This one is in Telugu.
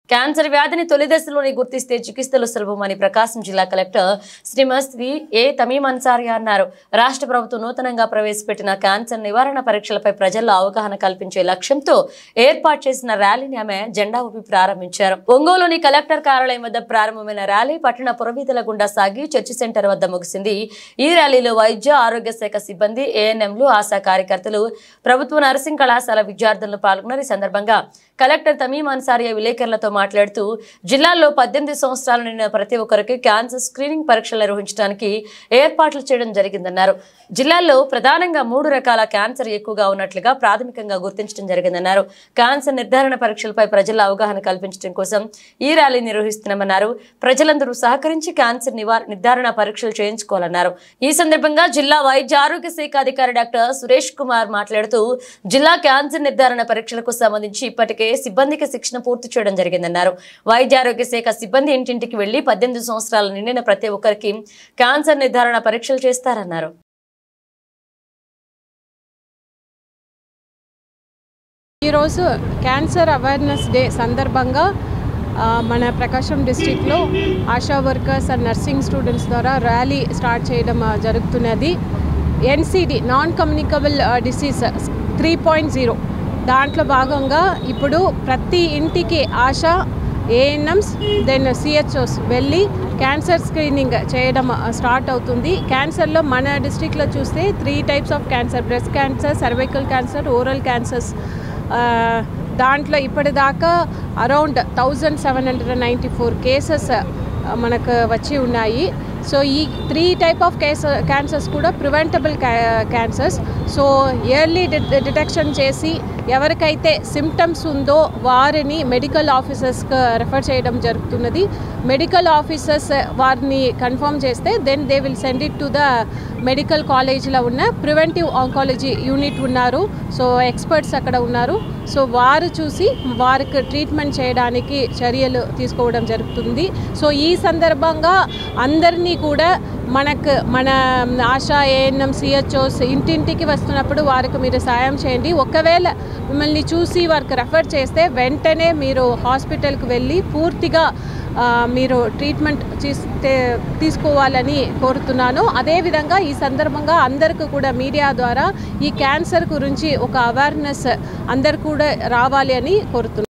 క్యాన్సర్ వ్యాధిని తొలి దశలోనే గుర్తిస్తే చికిత్సలు సులభమని ప్రకాశం జిల్లా కలెక్టర్ శ్రీమతి ఏ తమీం అన్సారియా అన్నారు రాష్ట్ర ప్రభుత్వం నూతనంగా ప్రవేశపెట్టిన క్యాన్సర్ నివారణ పరీక్షలపై ప్రజల్లో అవగాహన కల్పించే లక్ష్యంతో ఏర్పాటు చేసిన ర్యాలీని ఆమె జెండా ఊపి ప్రారంభించారు ఒంగోలులోని కలెక్టర్ కార్యాలయం వద్ద ప్రారంభమైన ర్యాలీ పట్టణ పురవీధుల గుండా సాగి చర్చి సెంటర్ వద్ద ముగిసింది ఈ ర్యాలీలో వైద్య ఆరోగ్య శాఖ సిబ్బంది ఏఎన్ఎంలు ఆశా కార్యకర్తలు ప్రభుత్వ నర్సింగ్ కళాశాల విద్యార్థులు పాల్గొన్నారు ఈ సందర్భంగా కలెక్టర్ తమీం అన్సారియా విలేకరులతో మాట్లాడుతూ జిల్లాలో పద్దెనిమిది సంవత్సరాలు నిండిన ప్రతి ఒక్కరికి క్యాన్సర్ స్క్రీనింగ్ పరీక్షలు నిర్వహించడానికి ఏర్పాట్లు చేయడం జరిగిందన్నారు జిల్లాలో ప్రధానంగా మూడు రకాల క్యాన్సర్ ఎక్కువగా ఉన్నట్లుగా ప్రాథమికంగా గుర్తించడం జరిగిందన్నారు క్యాన్సర్ నిర్ధారణ పరీక్షలపై ప్రజల అవగాహన కల్పించడం కోసం ఈ ర్యాలీ నిర్వహిస్తున్నామన్నారు ప్రజలందరూ సహకరించి క్యాన్సర్ నివార నిర్ధారణ పరీక్షలు చేయించుకోవాలన్నారు ఈ సందర్భంగా జిల్లా వైద్య ఆరోగ్య శాఖ అధికారి డాక్టర్ సురేష్ కుమార్ మాట్లాడుతూ జిల్లా క్యాన్సర్ నిర్ధారణ పరీక్షలకు సంబంధించి ఇప్పటికే సిబ్బందికి శిక్షణ పూర్తి చేయడం జరిగిందన్నారు వైద్య ఆరోగ్య శాఖ సిబ్బంది ఇంటింటికి వెళ్లి పద్దెనిమిది సంవత్సరాలు నిండిన ప్రతి ఒక్కరికి క్యాన్సర్ నిర్ధారణ పరీక్షలు చేస్తారన్నారు ఈరోజు క్యాన్సర్ అవేర్నెస్ డే సందర్భంగా ఆ, మన ప్రకాశం డిస్టిక్లో ASHA workers and nursing students ద్వారా ర్యాలీ స్టార్ట్ చేయడం ఆ, జరుగుతున్నది NCD non communicable disease three point zero దాంట్లో భాగంగా ఇప్పుడు ప్రతి ఇంటికి ఆశా ఏఎన్ఎంస్ దెన్ సిహెచ్ఓస్ వెళ్ళి క్యాన్సర్ స్క్రీనింగ్ చేయడం స్టార్ట్ అవుతుంది క్యాన్సర్లో మన డిస్ట్రిక్ట్లో చూస్తే three types of cancer breast cancer cervical cancer oral cancers దాంట్లో ఇప్పటిదాకా around thousand seven hundred ninety four cases మనకు వచ్చి ఉన్నాయి సో ఈ three type of case cancers కూడా preventable cancers so early detection చేసి ఎవరికైతే సిమ్టమ్స్ ఉందో వారిని మెడికల్ ఆఫీసర్స్కి రెఫర్ చేయడం జరుగుతున్నది మెడికల్ ఆఫీసర్స్ వారిని కన్ఫర్మ్ చేస్తే then they will send it to the medical కాలేజ్లో ఉన్న ప్రివెంటివ్ ఆంకాలజీ యూనిట్ ఉన్నారు సో ఎక్స్పర్ట్స్ అక్కడ ఉన్నారు సో వారు చూసి వారికి ట్రీట్మెంట్ చేయడానికి చర్యలు తీసుకోవడం జరుగుతుంది సో ఈ సందర్భంగా అందరినీ కూడా మనకు మన ఆశా ఏఎన్ఎం సిహెచ్ఓస్ ఇంటింటికి వస్తున్నప్పుడు వారికి మీరు సాయం చేయండి ఒకవేళ మిమ్మల్ని చూసి వారికి రెఫర్ చేస్తే వెంటనే మీరు హాస్పిటల్కి వెళ్ళి పూర్తిగా ఆ, మీరు ట్రీట్మెంట్ చేస్తే తీసుకోవాలని కోరుతున్నాను అదేవిధంగా ఈ సందర్భంగా అందరికీ కూడా మీడియా ద్వారా ఈ క్యాన్సర్ గురించి ఒక అవేర్నెస్ అందరు కూడా రావాలి అని కోరుతున్నాను